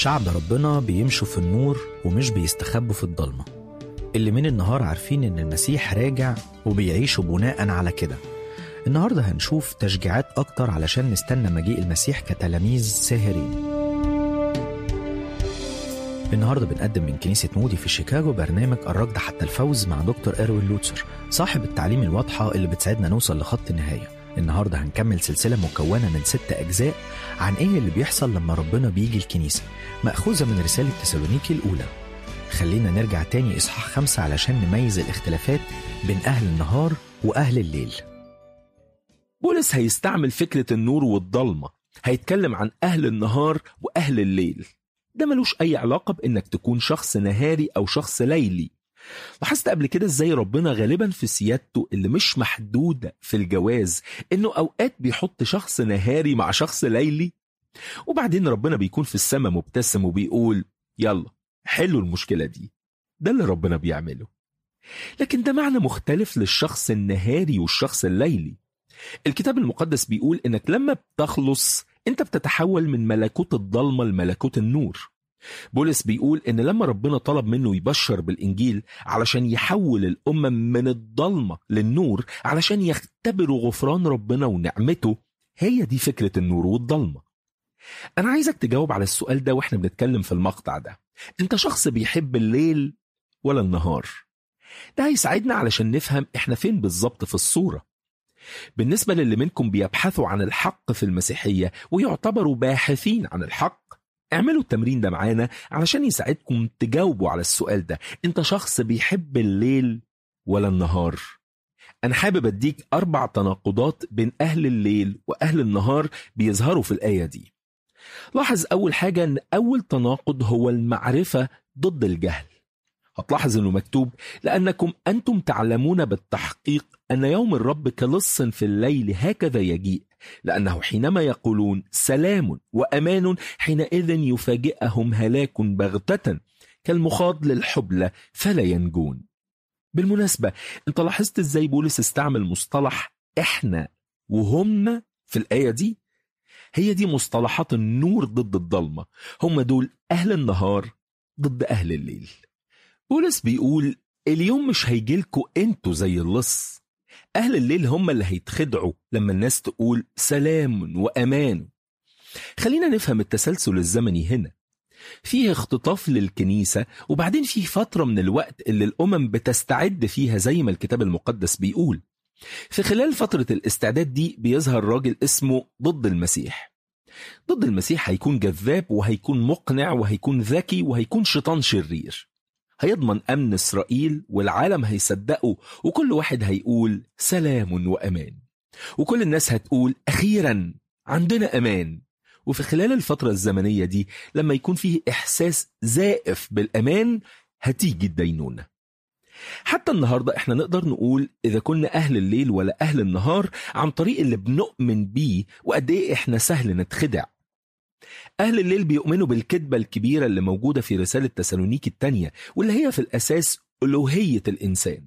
شعب ربنا بيمشوا في النور ومش بيستخبوا في الضلمة اللي من النهار عارفين إن المسيح راجع وبيعيشوا بناء على كده النهاردة هنشوف تشجيعات أكتر علشان نستنى مجيء المسيح كتلاميذ ساهرين النهارده بنقدم من كنيسة مودي في شيكاغو برنامج الركض حتى الفوز مع دكتور إروين لوتسر صاحب التعليم الواضحة اللي بتساعدنا نوصل لخط النهاية النهارده هنكمل سلسلة مكونة من ست أجزاء عن إيه اللي بيحصل لما ربنا بيجي الكنيسة مأخوذة من رسالة تسالونيكي الأولى خلينا نرجع تاني إصحاح خمسة علشان نميز الاختلافات بين أهل النهار وأهل الليل بولس هيستعمل فكرة النور والضلمة هيتكلم عن أهل النهار وأهل الليل ده ملوش أي علاقة بإنك تكون شخص نهاري أو شخص ليلي لاحظت قبل كده ازاي ربنا غالبا في سيادته اللي مش محدودة في الجواز انه اوقات بيحط شخص نهاري مع شخص ليلي وبعدين ربنا بيكون في السماء مبتسم وبيقول يلا حلوا المشكلة دي ده اللي ربنا بيعمله لكن ده معنى مختلف للشخص النهاري والشخص الليلي الكتاب المقدس بيقول انك لما بتخلص انت بتتحول من ملكوت الضلمة لملكوت النور بولس بيقول ان لما ربنا طلب منه يبشر بالانجيل علشان يحول الامم من الضلمه للنور علشان يختبروا غفران ربنا ونعمته هي دي فكره النور والضلمه انا عايزك تجاوب على السؤال ده واحنا بنتكلم في المقطع ده انت شخص بيحب الليل ولا النهار ده هيساعدنا علشان نفهم احنا فين بالظبط في الصوره بالنسبه للي منكم بيبحثوا عن الحق في المسيحيه ويعتبروا باحثين عن الحق اعملوا التمرين ده معانا علشان يساعدكم تجاوبوا على السؤال ده انت شخص بيحب الليل ولا النهار انا حابب اديك اربع تناقضات بين اهل الليل واهل النهار بيظهروا في الايه دي لاحظ اول حاجه ان اول تناقض هو المعرفه ضد الجهل هتلاحظ انه مكتوب لانكم انتم تعلمون بالتحقيق ان يوم الرب كلص في الليل هكذا يجيء لأنه حينما يقولون سلام وأمان حينئذ يفاجئهم هلاك بغتة كالمخاض للحبلة فلا ينجون بالمناسبة انت لاحظت ازاي بولس استعمل مصطلح احنا وهم في الآية دي هي دي مصطلحات النور ضد الضلمة هم دول أهل النهار ضد أهل الليل بولس بيقول اليوم مش هيجيلكوا انتوا زي اللص أهل الليل هم اللي هيتخدعوا لما الناس تقول سلام وأمان خلينا نفهم التسلسل الزمني هنا فيه اختطاف للكنيسة وبعدين فيه فترة من الوقت اللي الأمم بتستعد فيها زي ما الكتاب المقدس بيقول في خلال فترة الاستعداد دي بيظهر راجل اسمه ضد المسيح ضد المسيح هيكون جذاب وهيكون مقنع وهيكون ذكي وهيكون شيطان شرير هيضمن أمن إسرائيل والعالم هيصدقه وكل واحد هيقول سلام وأمان وكل الناس هتقول أخيرا عندنا أمان وفي خلال الفترة الزمنية دي لما يكون فيه إحساس زائف بالأمان هتيجي الدينونة حتى النهاردة احنا نقدر نقول إذا كنا أهل الليل ولا أهل النهار عن طريق اللي بنؤمن بيه وقد إيه احنا سهل نتخدع أهل الليل بيؤمنوا بالكذبة الكبيرة اللي موجودة في رسالة تسالونيكي التانية واللي هي في الأساس ألوهية الإنسان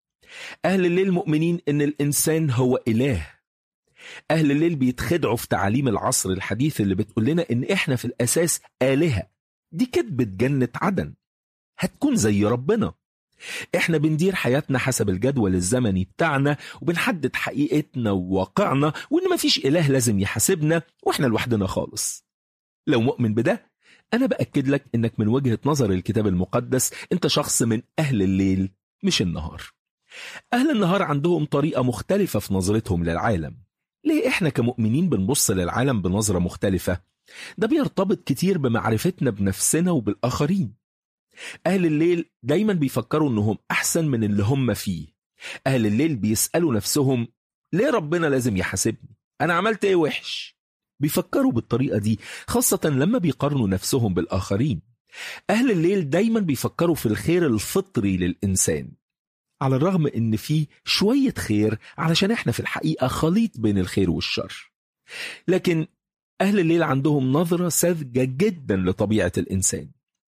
أهل الليل مؤمنين إن الإنسان هو إله أهل الليل بيتخدعوا في تعاليم العصر الحديث اللي بتقول لنا إن إحنا في الأساس آلهة دي كذبة جنة عدن هتكون زي ربنا احنا بندير حياتنا حسب الجدول الزمني بتاعنا وبنحدد حقيقتنا وواقعنا وان مفيش اله لازم يحاسبنا واحنا لوحدنا خالص لو مؤمن بده أنا بأكد لك إنك من وجهة نظر الكتاب المقدس أنت شخص من أهل الليل مش النهار أهل النهار عندهم طريقة مختلفة في نظرتهم للعالم ليه إحنا كمؤمنين بنبص للعالم بنظرة مختلفة؟ ده بيرتبط كتير بمعرفتنا بنفسنا وبالآخرين أهل الليل دايما بيفكروا إنهم أحسن من اللي هم فيه أهل الليل بيسألوا نفسهم ليه ربنا لازم يحاسبني؟ أنا عملت إيه وحش؟ بيفكروا بالطريقة دي خاصة لما بيقارنوا نفسهم بالآخرين أهل الليل دايما بيفكروا في الخير الفطري للإنسان على الرغم إن في شوية خير علشان إحنا في الحقيقة خليط بين الخير والشر لكن أهل الليل عندهم نظرة ساذجة جدا لطبيعة الإنسان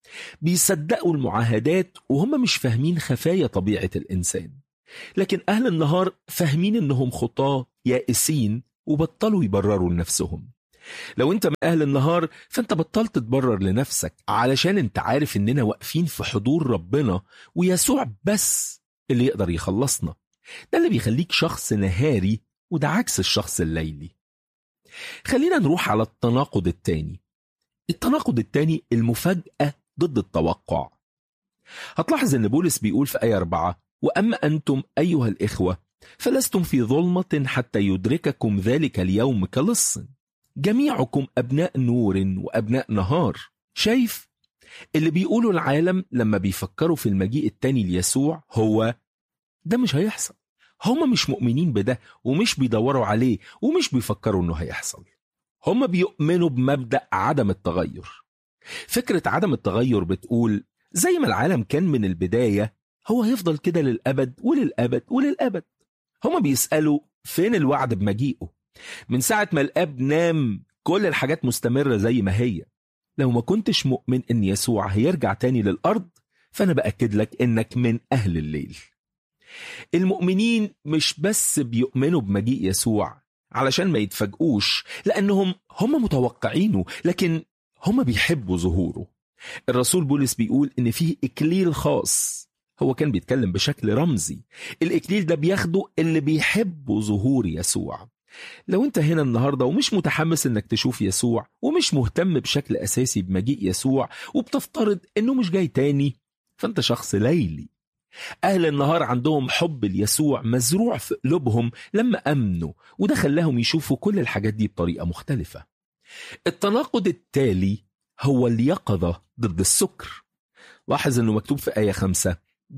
بيصدقوا المعاهدات وهم مش فاهمين خفايا طبيعة الإنسان لكن أهل النهار فاهمين إنهم خطاة يائسين وبطلوا يبرروا لنفسهم لو انت من اهل النهار فانت بطلت تبرر لنفسك علشان انت عارف اننا واقفين في حضور ربنا ويسوع بس اللي يقدر يخلصنا ده اللي بيخليك شخص نهاري وده عكس الشخص الليلي خلينا نروح على التناقض التاني التناقض التاني المفاجأة ضد التوقع هتلاحظ ان بولس بيقول في آية أربعة وأما أنتم أيها الإخوة فلستم في ظلمة حتى يدرككم ذلك اليوم كلص جميعكم أبناء نور وأبناء نهار شايف اللي بيقولوا العالم لما بيفكروا في المجيء التاني ليسوع هو ده مش هيحصل هم مش مؤمنين بده ومش بيدوروا عليه ومش بيفكروا انه هيحصل هم بيؤمنوا بمبدأ عدم التغير فكرة عدم التغير بتقول زي ما العالم كان من البداية هو هيفضل كده للأبد وللأبد وللأبد هم بيسألوا فين الوعد بمجيئه من ساعة ما الأب نام كل الحاجات مستمرة زي ما هي لو ما كنتش مؤمن ان يسوع هيرجع تاني للأرض فأنا بأكد لك إنك من أهل الليل المؤمنين مش بس بيؤمنوا بمجيء يسوع علشان ما يتفاجئوش لأنهم هم متوقعينه لكن هم بيحبوا ظهوره الرسول بولس بيقول إن فيه إكليل خاص هو كان بيتكلم بشكل رمزي الإكليل ده بياخده اللي بيحبوا ظهور يسوع لو انت هنا النهاردة ومش متحمس انك تشوف يسوع ومش مهتم بشكل اساسي بمجيء يسوع وبتفترض انه مش جاي تاني فانت شخص ليلي أهل النهار عندهم حب ليسوع مزروع في قلوبهم لما أمنوا وده خلاهم يشوفوا كل الحاجات دي بطريقة مختلفة التناقض التالي هو اليقظة ضد السكر لاحظ أنه مكتوب في آية خمسة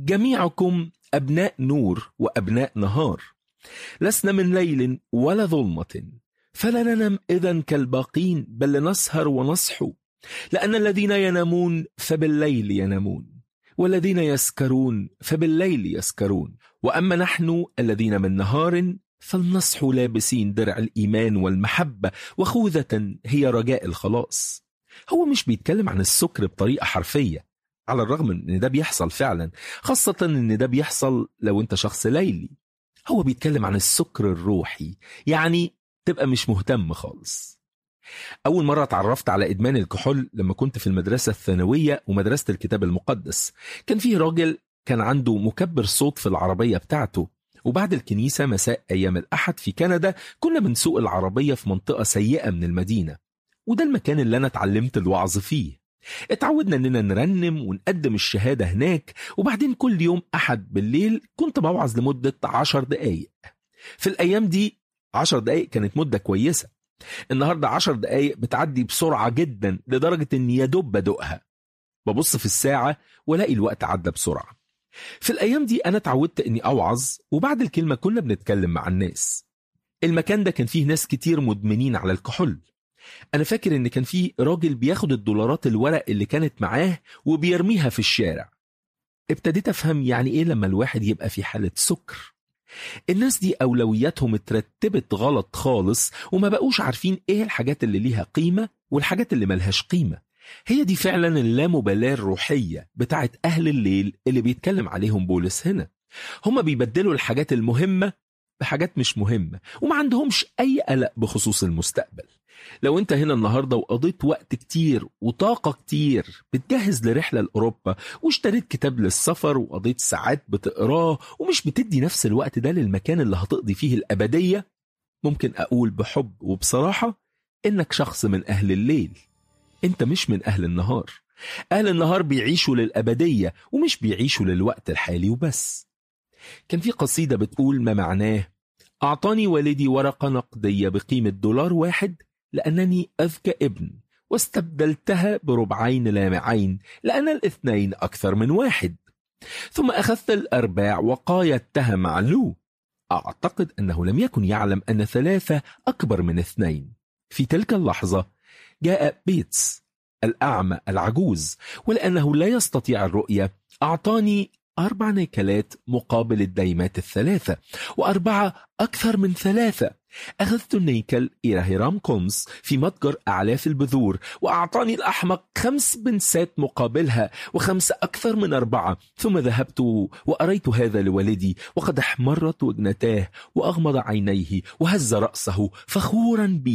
جميعكم أبناء نور وأبناء نهار لسنا من ليل ولا ظلمة فلا ننم إذا كالباقين بل نسهر ونصحو لأن الذين ينامون فبالليل ينامون والذين يسكرون فبالليل يسكرون واما نحن الذين من نهار فلنصح لابسين درع الايمان والمحبه وخوذه هي رجاء الخلاص هو مش بيتكلم عن السكر بطريقه حرفيه على الرغم من ان ده بيحصل فعلا خاصه ان ده بيحصل لو انت شخص ليلي هو بيتكلم عن السكر الروحي يعني تبقى مش مهتم خالص أول مرة اتعرفت على إدمان الكحول لما كنت في المدرسة الثانوية ومدرسة الكتاب المقدس كان فيه راجل كان عنده مكبر صوت في العربية بتاعته وبعد الكنيسة مساء أيام الأحد في كندا كنا بنسوق العربية في منطقة سيئة من المدينة وده المكان اللي أنا اتعلمت الوعظ فيه اتعودنا اننا نرنم ونقدم الشهادة هناك وبعدين كل يوم أحد بالليل كنت بوعظ لمدة عشر دقايق في الأيام دي عشر دقايق كانت مدة كويسة النهاردة عشر دقايق بتعدي بسرعة جدا لدرجة اني يدب بدوقها ببص في الساعة والاقي الوقت عدى بسرعة في الأيام دي أنا اتعودت إني أوعظ وبعد الكلمة كنا بنتكلم مع الناس المكان ده كان فيه ناس كتير مدمنين على الكحول أنا فاكر إن كان فيه راجل بياخد الدولارات الورق اللي كانت معاه وبيرميها في الشارع ابتديت أفهم يعني إيه لما الواحد يبقى في حالة سكر الناس دي أولوياتهم اترتبت غلط خالص وما بقوش عارفين إيه الحاجات اللي ليها قيمة والحاجات اللي ملهاش قيمة هي دي فعلا اللامبالاة الروحية بتاعت أهل الليل اللي بيتكلم عليهم بولس هنا هما بيبدلوا الحاجات المهمة بحاجات مش مهمة وما عندهمش أي قلق بخصوص المستقبل لو انت هنا النهاردة وقضيت وقت كتير وطاقة كتير بتجهز لرحلة لأوروبا واشتريت كتاب للسفر وقضيت ساعات بتقراه ومش بتدي نفس الوقت ده للمكان اللي هتقضي فيه الأبدية ممكن أقول بحب وبصراحة إنك شخص من أهل الليل انت مش من أهل النهار أهل النهار بيعيشوا للأبدية ومش بيعيشوا للوقت الحالي وبس كان في قصيدة بتقول ما معناه أعطاني والدي ورقة نقدية بقيمة دولار واحد لأنني أذكى ابن واستبدلتها بربعين لامعين لأن الاثنين أكثر من واحد ثم أخذت الأرباع وقايدتها مع لو أعتقد أنه لم يكن يعلم أن ثلاثة أكبر من اثنين في تلك اللحظة جاء بيتس الأعمى العجوز ولأنه لا يستطيع الرؤية أعطاني أربع نيكلات مقابل الدايمات الثلاثة وأربعة أكثر من ثلاثة أخذت النيكل إلى هيرام كومز في متجر أعلاف البذور وأعطاني الأحمق خمس بنسات مقابلها وخمسة أكثر من أربعة ثم ذهبت وأريت هذا لوالدي وقد احمرت وجنتاه وأغمض عينيه وهز رأسه فخورا بي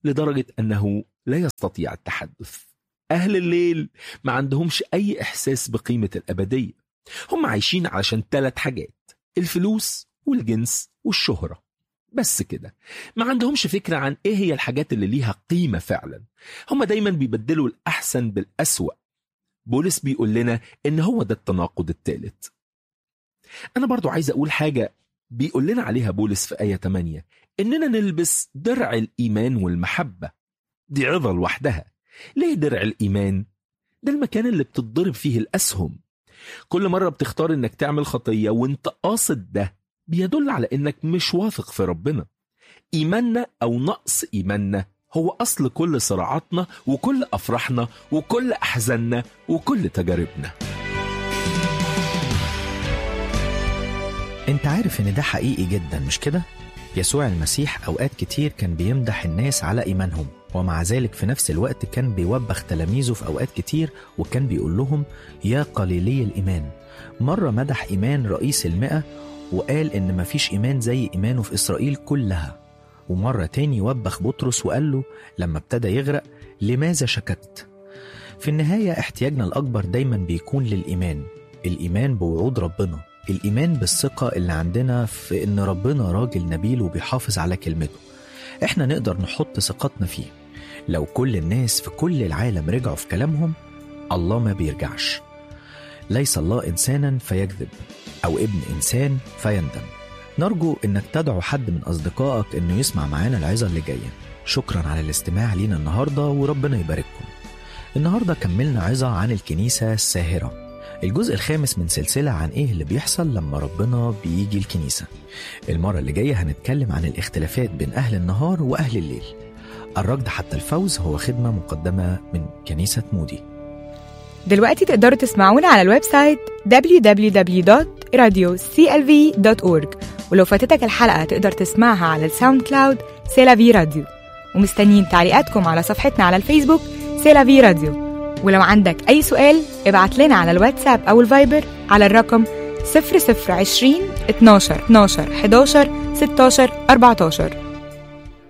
لدرجة أنه لا يستطيع التحدث أهل الليل ما عندهمش أي إحساس بقيمة الأبدية هم عايشين علشان ثلاث حاجات الفلوس والجنس والشهرة بس كده ما عندهمش فكرة عن إيه هي الحاجات اللي ليها قيمة فعلا هم دايما بيبدلوا الأحسن بالأسوأ بولس بيقول لنا إن هو ده التناقض الثالث أنا برضو عايز أقول حاجة بيقول لنا عليها بولس في آية 8 إننا نلبس درع الإيمان والمحبة دي عظة لوحدها ليه درع الإيمان؟ ده المكان اللي بتتضرب فيه الأسهم كل مرة بتختار إنك تعمل خطية وإنت قاصد ده بيدل على إنك مش واثق في ربنا إيماننا أو نقص إيماننا هو أصل كل صراعاتنا وكل أفراحنا وكل أحزاننا وكل تجاربنا انت عارف ان ده حقيقي جدا مش كده؟ يسوع المسيح اوقات كتير كان بيمدح الناس على ايمانهم ومع ذلك في نفس الوقت كان بيوبخ تلاميذه في اوقات كتير وكان بيقول لهم يا قليلي الايمان مرة مدح ايمان رئيس المئة وقال ان مفيش ايمان زي ايمانه في اسرائيل كلها ومرة تاني وبخ بطرس وقال له لما ابتدى يغرق لماذا شككت؟ في النهاية احتياجنا الأكبر دايما بيكون للإيمان الإيمان بوعود ربنا الإيمان بالثقة اللي عندنا في إن ربنا راجل نبيل وبيحافظ على كلمته إحنا نقدر نحط ثقتنا فيه لو كل الناس في كل العالم رجعوا في كلامهم الله ما بيرجعش ليس الله إنسانا فيكذب أو ابن إنسان فيندم نرجو إنك تدعو حد من أصدقائك إنه يسمع معانا العظة اللي جاية شكرا على الاستماع لينا النهاردة وربنا يبارككم النهاردة كملنا عظة عن الكنيسة الساهرة الجزء الخامس من سلسلة عن إيه اللي بيحصل لما ربنا بيجي الكنيسة المرة اللي جاية هنتكلم عن الاختلافات بين أهل النهار وأهل الليل الركض حتى الفوز هو خدمة مقدمة من كنيسة مودي دلوقتي تقدروا تسمعونا على الويب سايت www.radioclv.org ولو فاتتك الحلقة تقدر تسمعها على الساوند كلاود سيلافي راديو ومستنيين تعليقاتكم على صفحتنا على الفيسبوك سيلافي راديو ولو عندك أي سؤال ابعت لنا على الواتساب أو الفايبر على الرقم 0020 12 12 11 16 14